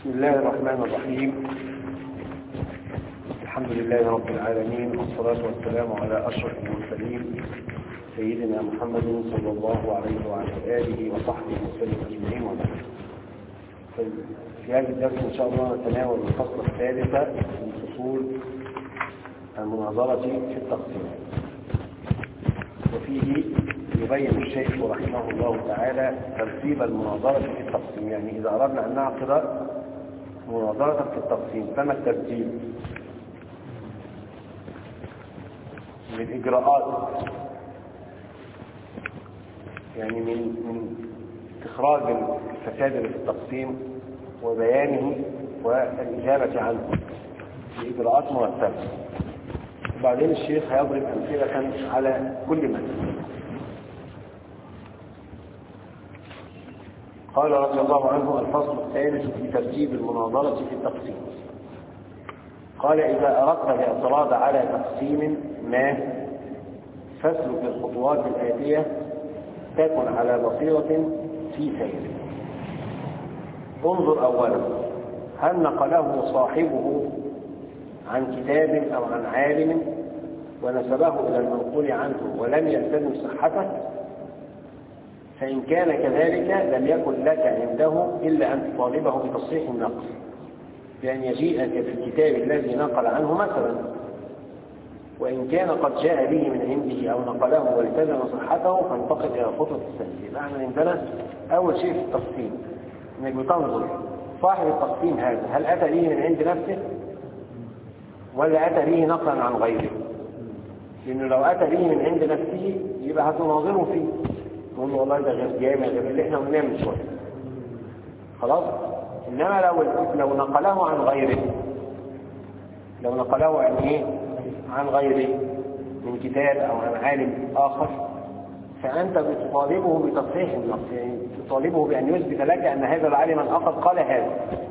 بسم الله الرحمن الرحيم الحمد لله رب العالمين والصلاة والسلام على أشرف المرسلين سيدنا محمد صلى الله عليه وعلى آله وصحبه وسلم أجمعين وبعد في هذا الدرس إن شاء الله نتناول الفصل الثالث من فصول المناظرة في التقسيم وفيه يبين الشيخ رحمه الله تعالى ترتيب المناظرة في التقسيم يعني إذا أردنا أن نعقد مناظرة في التقسيم فما الترتيب للإجراءات يعني من من إخراج الفساد في التقسيم وبيانه والإجابة عنه بإجراءات مرتبة وبعدين الشيخ هيضرب أمثلة على كل مثل قال رضي الله عنه الفصل الثالث في ترتيب المناظرة في التقسيم قال إذا أردت الاعتراض على تقسيم ما فاسلك الخطوات الآتية تكن على بصيرة في سيره انظر أولا هل نقله صاحبه عن كتاب أو عن عالم ونسبه إلى المنقول عنه ولم يلتزم صحته فإن كان كذلك لم يكن لك عنده إلا أن تطالبه بتصحيح النقل بأن يجيئك في الكتاب الذي نقل عنه مثلا وإن كان قد جاء به من عنده أو نقله والتزم صحته فانتقل إلى خطوة السنة معنى عندنا أول شيء في التقسيم إنك بتنظر صاحب التقسيم هذا هل أتى به من عند نفسه ولا أتى به نقلا عن غيره لأنه لو أتى به من عند نفسه يبقى هتناظره فيه نقول له والله ده غير جامع غير اللي احنا قلناه من شويه خلاص انما لو لو نقله عن غيره لو نقله عن ايه عن غيره من كتاب او عن عالم اخر فانت بتطالبه بتصحيح النص يعني تطالبه بان يثبت لك ان هذا العالم الاخر قال هذا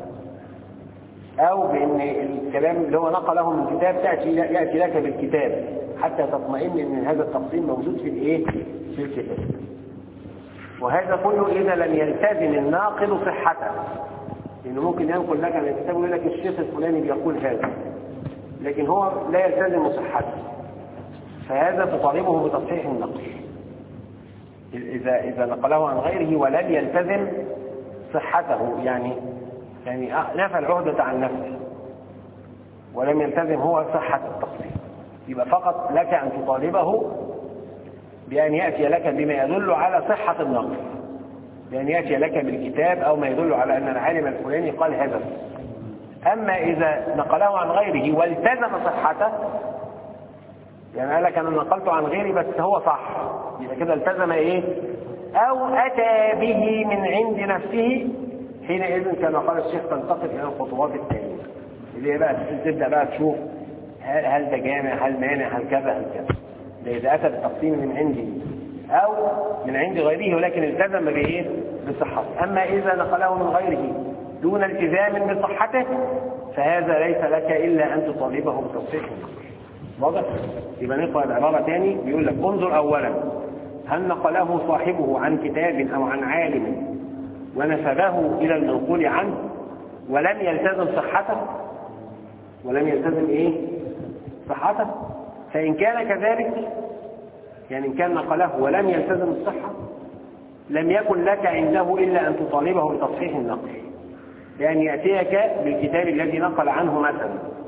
او بان الكلام اللي هو نقله من كتاب تاتي ياتي لك بالكتاب حتى تطمئن ان هذا التقسيم موجود في الايه في الكتاب وهذا كله إذا لم يلتزم الناقل صحته لأنه ممكن ينقل لك من الكتاب ويقول لك الشيخ الفلاني بيقول هذا لكن هو لا يلتزم صحته فهذا تطالبه بتصحيح النقل إذا إذا نقله عن غيره ولم يلتزم صحته يعني يعني نفى العهدة عن نفسه ولم يلتزم هو صحة التصحيح يبقى فقط لك أن تطالبه بأن يأتي لك بما يدل على صحة النقل بأن يأتي لك بالكتاب أو ما يدل على أن العالم الفلاني قال هذا أما إذا نقله عن غيره والتزم صحته يعني قال لك أنا نقلته عن غيري بس هو صح يبقى كده التزم إيه أو أتى به من عند نفسه حينئذ كما قال الشيخ تنتقل إلى الخطوات التالية اللي هي بقى تبدأ بقى تشوف هل, هل ده جامع هل مانع هل كذا هل كذا ده إذا أتى بالتقسيم من عنده أو من عند غيره ولكن التزم بإيه؟ بصحته أما إذا نقله من غيره دون التزام بصحته فهذا ليس لك إلا أن تطالبه بتصحيح واضح؟ يبقى نقرأ العبارة تاني بيقول لك انظر أولا هل نقله صاحبه عن كتاب أو عن عالم ونسبه إلى المنقول عنه ولم يلتزم صحته ولم يلتزم إيه؟ صحته فإن كان كذلك يعني إن كان نقله ولم يلتزم الصحة لم يكن لك عنده إلا أن تطالبه بتصحيح النقل لأن يأتيك بالكتاب الذي نقل عنه مثلا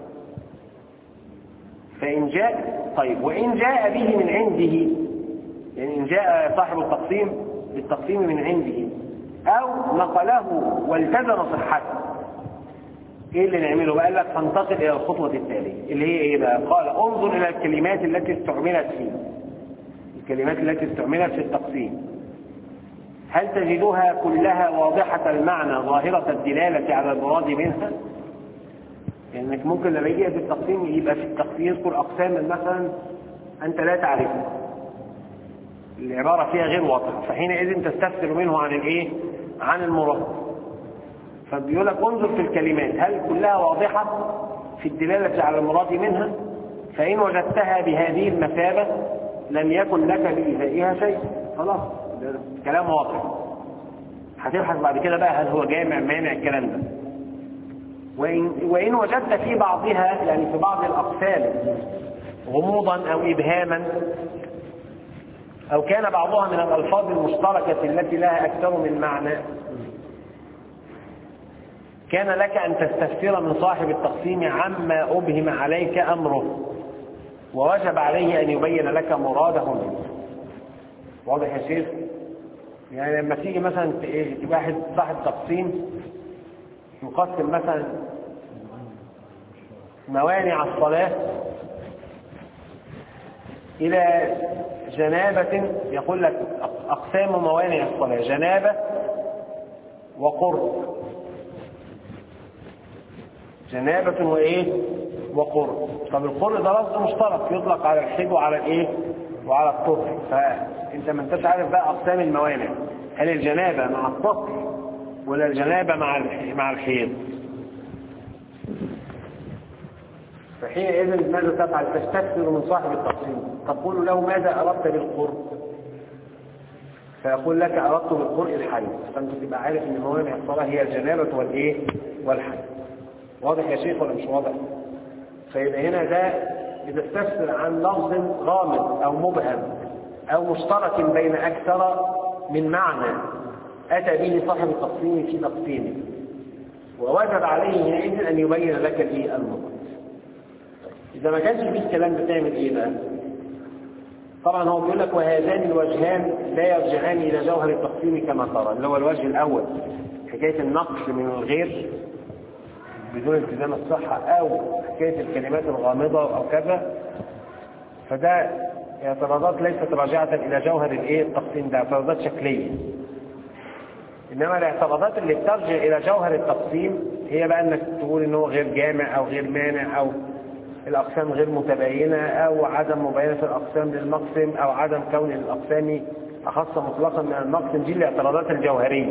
فإن جاء طيب وإن جاء به من عنده يعني إن جاء صاحب التقسيم بالتقسيم من عنده أو نقله والتزم صحته ايه اللي نعمله بقى لك فانتقل الى الخطوة التالية اللي هي ايه بقى قال انظر الى الكلمات التي استعملت فيه الكلمات التي استعملت في التقسيم هل تجدها كلها واضحة المعنى ظاهرة الدلالة على المراد منها لانك يعني ممكن لما يجي في التقسيم يبقى في التقسيم يذكر اقساما مثلا انت لا تعرفها العبارة فيها غير واضحة فحينئذ تستفسر منه عن الايه عن المراد فبيقول لك انظر في الكلمات هل كلها واضحة في الدلالة على المراد منها فإن وجدتها بهذه المثابة لم يكن لك بإيذائها شيء خلاص كلام واضح هتبحث بعد كده بقى هل هو جامع مانع الكلام ده وإن, وإن وجدت في بعضها يعني في بعض الأقسام غموضا أو إبهاما أو كان بعضها من الألفاظ المشتركة التي لها أكثر من معنى كان لك أن تستفسر من صاحب التقسيم عما أبهم عليك أمره ووجب عليه أن يبين لك مراده منه واضح يا شيخ يعني لما تيجي مثلا تبقى واحد صاحب تقسيم يقسم مثلا موانع الصلاة إلى جنابة يقول لك أقسام موانع الصلاة جنابة وقرب جنابة وإيه وقرب طب القرب ده لفظ مشترك يطلق على الحج وعلى الإيه وعلى الطهر فأنت ما انتش عارف بقى أقسام الموانع هل الجنابة مع الطهر ولا الجنابة مع مع الحيض فحينئذ ماذا تفعل تستفسر من صاحب التقسيم تقول له ماذا أردت بالقرب فيقول لك أردت بالقرء الحي فأنت تبقى عارف أن موانع الصلاة هي الجنابة والإيه والحي واضح يا شيخ ولا مش واضح فيبقى هنا ده بتستفسر عن لفظ غامض أو مبهم أو مشترك بين أكثر من معنى أتى به صاحب التقسيم في تقسيمه ووجب عليه حينئذ أن يبين لك الإيه المراد إذا ما كانش فيه الكلام بتعمل إيه بقى؟ طبعا هو بيقول لك وهذان الوجهان لا يرجعان إلى جوهر التقسيم كما ترى اللي هو الوجه الأول حكاية النقش من الغير بدون التزام الصحة أو حكاية الكلمات الغامضة أو كذا فده اعتراضات ليست راجعة إلى جوهر الإيه التقسيم ده اعتراضات شكلية إنما الاعتراضات اللي بترجع إلى جوهر التقسيم هي بقى إنك تقول إن هو غير جامع أو غير مانع أو الأقسام غير متباينة أو عدم مباينة الأقسام للمقسم أو عدم كون الأقسام أخص مطلقا من المقسم دي الاعتراضات الجوهرية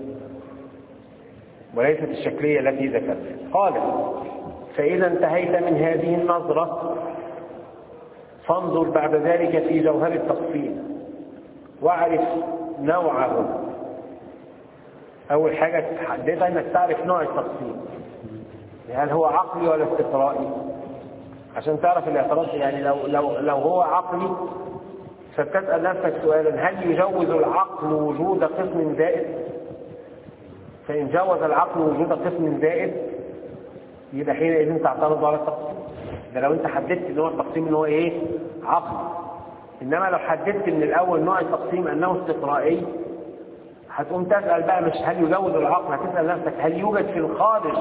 وليست الشكلية التي ذكرتها قال فإذا انتهيت من هذه النظرة فانظر بعد ذلك في جوهر التقسيم واعرف نوعه أول حاجة تحددها إنك تعرف نوع التقسيم هل هو عقلي ولا استقرائي عشان تعرف الاعتراض يعني لو لو لو هو عقلي فبتسأل نفسك سؤالا هل يجوز العقل وجود قسم زائد؟ فإن جوز العقل وجود قسم زائد يبقى حينئذ تعترض على التقسيم ده لو انت حددت ان هو التقسيم ان هو ايه؟ عقل انما لو حددت من الاول نوع التقسيم انه استقرائي هتقوم تسأل بقى مش هل يجوز العقل هتسأل نفسك هل يوجد في الخارج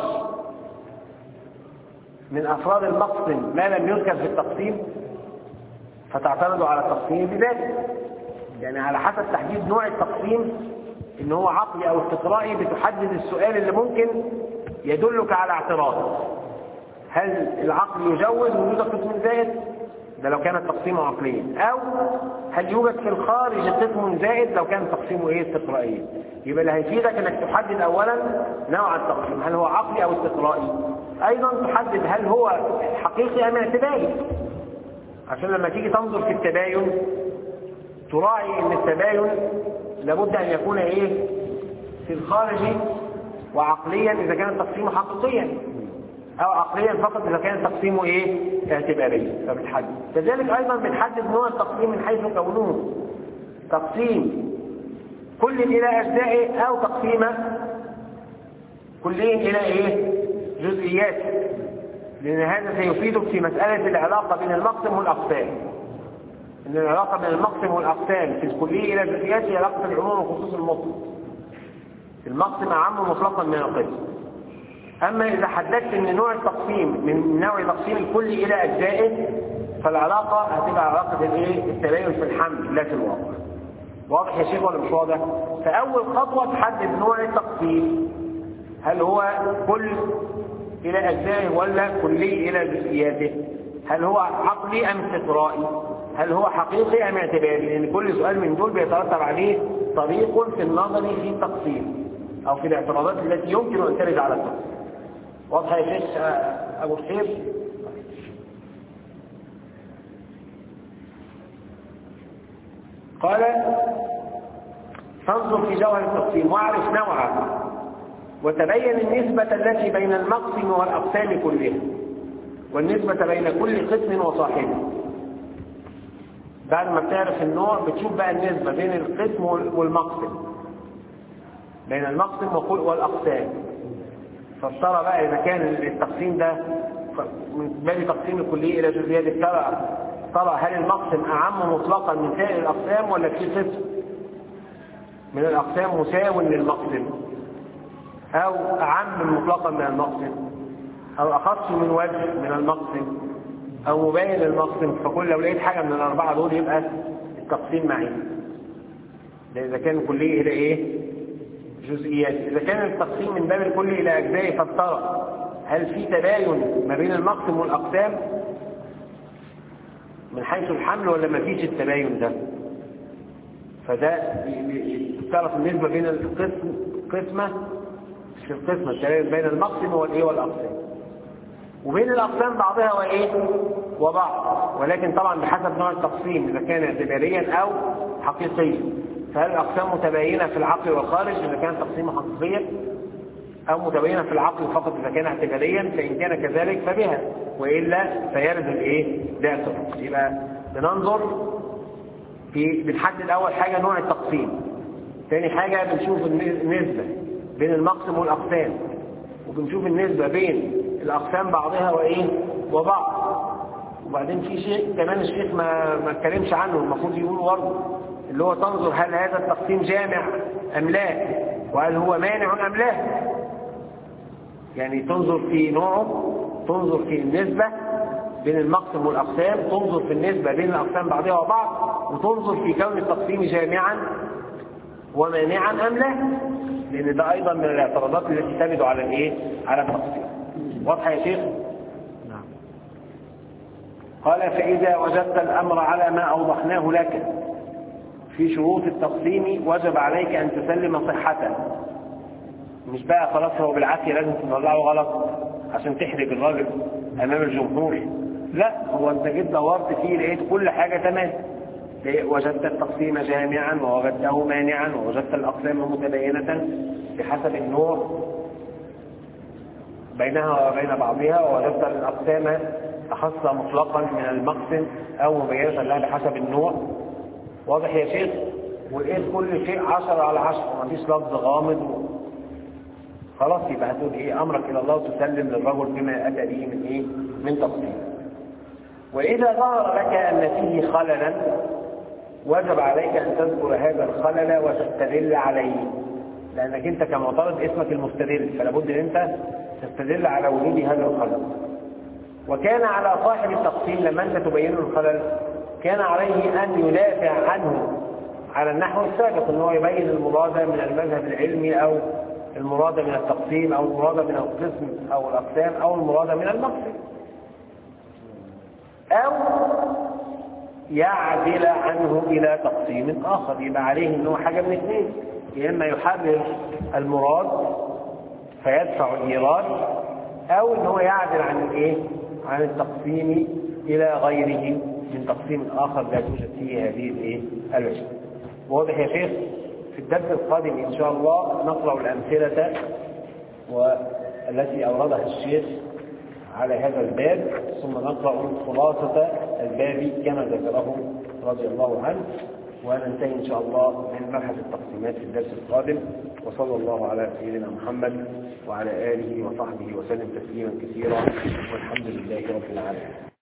من أفراد المقسم ما لم يذكر في التقسيم فتعترض على التقسيم بذاته يعني على حسب تحديد نوع التقسيم ان هو عقلي او استقرائي بتحدد السؤال اللي ممكن يدلك على اعتراض هل العقل يجوز وجود قسم زائد ده لو كان التقسيم عقليا او هل يوجد في الخارج قسم زائد لو كان تقسيمه ايه استقرائيا يبقى اللي هيفيدك انك تحدد اولا نوع التقسيم هل هو عقلي او استقرائي ايضا تحدد هل هو حقيقي ام اعتباري عشان لما تيجي تنظر في التباين تراعي ان التباين لابد ان يكون ايه في الخارج وعقليا اذا كان تقسيمه حقيقيا او عقليا فقط اذا كان تقسيمه ايه اعتباريا فبتحدد كذلك ايضا بنحدد نوع التقسيم من حيث كونه تقسيم كل الى اجزائه او تقسيم كلين الى ايه جزئيات لان هذا سيفيدك في مساله العلاقه بين المقسم والاقسام ان العلاقه بين المقسم والاقسام في الكليه الى الجزئيات هي علاقه العموم وخصوص المطلق المقسم اعم مطلقا من القسم اما اذا حددت ان نوع التقسيم من نوع تقسيم الكل الى اجزائه فالعلاقه هتبقى علاقه الايه التباين في الحمل لا في الواقع واضح يا شيخ ولا مش واضح فاول خطوه تحدد نوع التقسيم هل هو كل الى اجزائه ولا كلي الى جزئياته هل هو عقلي ام استقرائي هل هو حقيقي ام اعتباري لان كل سؤال من دول بيترتب عليه طريق في النظر في التقسيم او في الاعتراضات التي يمكن ان ترد على التقسيم واضح يا شيخ ابو الخير قال فانظر في جوهر التقسيم واعرف نوعه وتبين النسبة التي بين المقسم والأقسام كلها والنسبة بين كل قسم وصاحبه بعد ما بتعرف النوع بتشوف بقى النسبة بين القسم والمقسم بين المقسم والأقسام فافترى بقى إذا كان التقسيم ده من باب تقسيم الكلية إلى جزئيات ترى ترى هل المقسم أعم مطلقا من سائر الأقسام ولا في قسم من الأقسام مساو للمقسم أو أعم مطلقا من المقسم أو أخص من وجه من المقسم أو مبين للمقسم فكل لو لقيت حاجة من الأربعة دول يبقى التقسيم معي ده إذا كان الكلية إلى إيه؟ جزئيات إذا كان التقسيم من باب الكل إلى أجزاء فافترى هل في تباين ما بين المقسم والأقسام من حيث الحمل ولا ما فيش التباين ده فده تعرف النسبة بين القسم قسمة في القسمة التباين بين المقسم والإيه والأقسام وبين الأقسام بعضها وإيه وبعض ولكن طبعا بحسب نوع التقسيم إذا كان اعتباريا أو حقيقيا فهل الأقسام متباينة في العقل والخارج إذا كان تقسيم حقيقيا أو متباينة في العقل فقط إذا كان اعتباريا فإن كان كذلك فبها وإلا فيرد الإيه باعتبار يبقى بننظر في بنحدد أول حاجة نوع التقسيم ثاني حاجة بنشوف النسبة بين المقسم والأقسام وبنشوف النسبة بين الأقسام بعضها وإيه وبعض وبعدين في شيء كمان الشيخ ما ما اتكلمش عنه المفروض يقول برضه اللي هو تنظر هل هذا التقسيم جامع أم لا وهل هو مانع أم لا يعني تنظر في نوعه تنظر في النسبة بين المقسم والأقسام تنظر في النسبة بين الأقسام بعضها وبعض وتنظر في كون التقسيم جامعا ومانعا أم لا لأن ده أيضا من الاعتراضات التي تبدو على الإيه؟ على التقسيم واضحة يا شيخ؟ نعم قال فإذا وجدت الأمر على ما أوضحناه لك في شروط التقسيم وجب عليك أن تسلم صحته مش بقى خلاص هو بالعافية لازم تطلعه غلط عشان تحرج الراجل أمام الجمهور لا هو أنت جيت دورت فيه لقيت كل حاجة تمام وجدت التقسيم جامعا ووجدته مانعا ووجدت الأقسام متباينة بحسب النوع بينها وبين بعضها ووجدت الأقسام أخص مطلقا من المقسم أو مبينة لها بحسب النوع واضح يا شيخ ولقيت كل شيء عشرة على عشرة مفيش لفظ غامض خلاص يبقى هتقول ايه امرك الى الله وتسلم للرجل بما اتى به من ايه من تفصيل واذا ظهر لك ان فيه خللا وجب عليك ان تذكر هذا الخلل وتستدل عليه لانك انت كمعترض اسمك المستدل فلا بد ان انت تستدل على وجود هذا الخلل وكان على صاحب التقسيم لما انت تبين له الخلل كان عليه ان يدافع عنه على النحو السابق ان هو يبين المراد من المذهب العلمي او المراد من التقسيم او المراد من القسم او الاقسام او المراد من المقسم او يعدل عنه الى تقسيم اخر يبقى عليه انه حاجه من اثنين يا اما يحرر المراد فيدفع الايراد او ان هو يعدل عن الايه عن التقسيم الى غيره من تقسيم اخر لا توجد فيه هذه الايه الوجه واضح يا شيخ في الدرس القادم إن شاء الله نقرأ الأمثلة والتي أوردها الشيخ على هذا الباب ثم نقرأ خلاصة الباب كما ذكره رضي الله عنه وننتهي إن شاء الله من مبحث التقسيمات في الدرس القادم وصلى الله على سيدنا محمد وعلى آله وصحبه وسلم تسليما كثيرا والحمد لله رب العالمين